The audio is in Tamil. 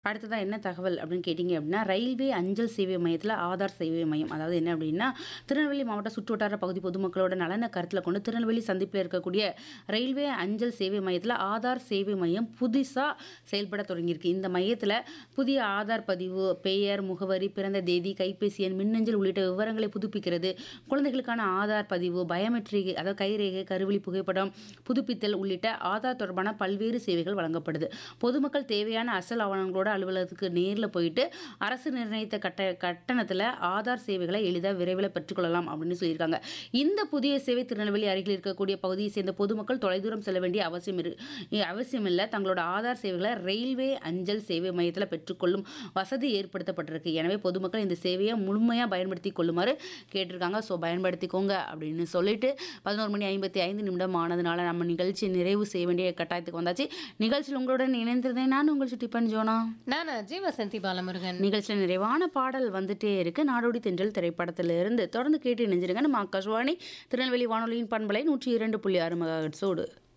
அடுத்ததா என்ன தகவல் அப்படின்னு கேட்டிங்க அப்படின்னா, ரயில்வே அஞ்சல் சேவை மையத்தில ஆதார் சேவை மையம். அதாவது என்ன அப்படின்னா, திருநெல்வேலி மாவட்ட சுற்றுவட்டார பகுதி பொதுமக்களோட நலன கருத்தில கொண்டு திருநெல்வேலி சந்திப்பில இருக்கக்கூடிய ரயில்வே அஞ்சல் சேவை மையத்தில ஆதார் சேவை மையம் புதிசா செயல்பட தொடங்கியிருக்கு. இந்த மையத்தில புதிய ஆதார் பதிவு, பெயர், முகவரி, பிறந்த தேதி, கைபேசி எண், மின்னஞ்சல் உள்ளிட்ட விவரங்களை புதுப்பிக்கிறது, குழந்தைகளுக்கான ஆதார் பதிவு, பயோமெட்ரிக் அதாவது கைரேகை, கருவிழி புகைப்படம் புதுப்பித்தல் உள்ளிட்ட ஆதார் தொடர்பான பல்வேறு சேவைகள் வழங்கப்படுது. பொதுமக்கள் தேவையான அசல் ஆவணங்களோட அலுவலகத்துக்கு நேர்ல போயிட்டு, அரசு நிர்ணயித்த கட்ட கட்டணத்தில ஆதார் சேவைகளை எளிதா, விரைவில பெற்றுக்கொள்ளலாம் அப்படின்னு சொல்லியிருக்காங்க. இந்த புதிய சேவை திருநெல்வேலி அருகில் இருக்கக்கூடிய பகுதியை சேர்ந்த பொதுமக்கள் தொலைதூரம் செல்ல வேண்டிய அவசியம் இரு அவசியமில்ல. தங்களோட ஆதார் சேவைகளை ரயில்வே அஞ்சல் சேவை மையத்தில பெற்றுக்கொள்ளும் வசதி ஏற்படுத்தப்பட்டிருக்கு. எனவே பொதுமக்கள் இந்த சேவையை முழுமையா பயன்படுத்திக் கொள்ளுமாறு கேட்டிருக்காங்க. ஸோ பயன்படுத்திக்கோங்க அப்படின்னு சொல்லிட்டு 11:55 நிமிடம் ஆனதுனால நம்ம நிகழ்ச்சியை நிறைவு செய்ய வேண்டிய கட்டாயத்துக்கு வந்தாச்சு. நிகழ்ச்சியில் உங்களுடன் இணைந்திருந்தேன் நான் உங்கள் சுட்டிப்பன் ஜோனா. நானா ஜீவசந்தி பாலமுருகன். நிகழ்ச்சியில் நிறைவான பாடல் வந்துட்டே இருக்கு. நாடோடி தென்றல் திரைப்படத்திலிருந்து தொடர்ந்து கேட்டு இணைஞ்சிருங்க. நம்ம ஆகாஷ்வாணி திருநெல்வேலி வானொலியின் பண்பலை 102.6 மெகாஹெர்ட்ஸோடு.